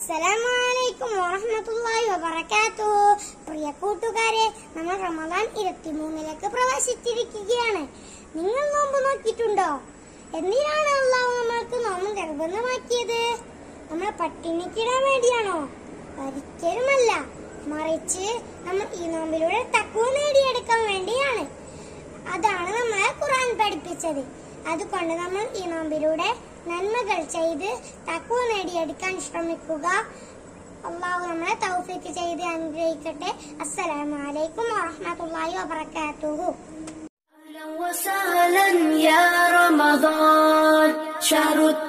അസ്സലാമലൈക്കും വറഹ്മത്തുള്ളാഹി വബറകാത്തു പ്രിയ കൂട്ടുകാരെ നമ്മൾ റമദാൻ ഇരുപത്തിമൂന്നിലേക്ക് പ്രവേശിച്ചിരിക്കുകയാണ് നിങ്ങൾ നോമ്പ് നോക്കിയിട്ടുണ്ടോ എന്തിനാണ് അള്ളാഹു നമ്മൾക്ക് നോമ്പ് നിർബന്ധമാക്കിയത് നമ്മൾ പട്ടിണിക്കിടാൻ വേണ്ടിയാണോ ഒരിക്കലുമല്ല മറിച്ച് നമ്മൾ ഈ നോമ്പിലൂടെ തക്കുവ നേടിയെടുക്കാൻ വേണ്ടിയാണ് അതാണ് നമ്മളെ ഖുർആൻ പഠിപ്പിച്ചത് അതുകൊണ്ട് നമ്മൾ ഈ നോമ്പിലൂടെ നന്മകൾ ചെയ്ത് തക്കുവ നേടിയെടുക്കാൻ ശ്രമിക്കുക അള്ളാഹു നമ്മളെ തൗഫീക്ക് ചെയ്ത് അനുഗ്രഹിക്കട്ടെ അസ്സലാമു അലൈക്കും വറഹ്മത്തുള്ളാഹി വബറകാതുഹു أهلا وسهلا يا رمضان شهر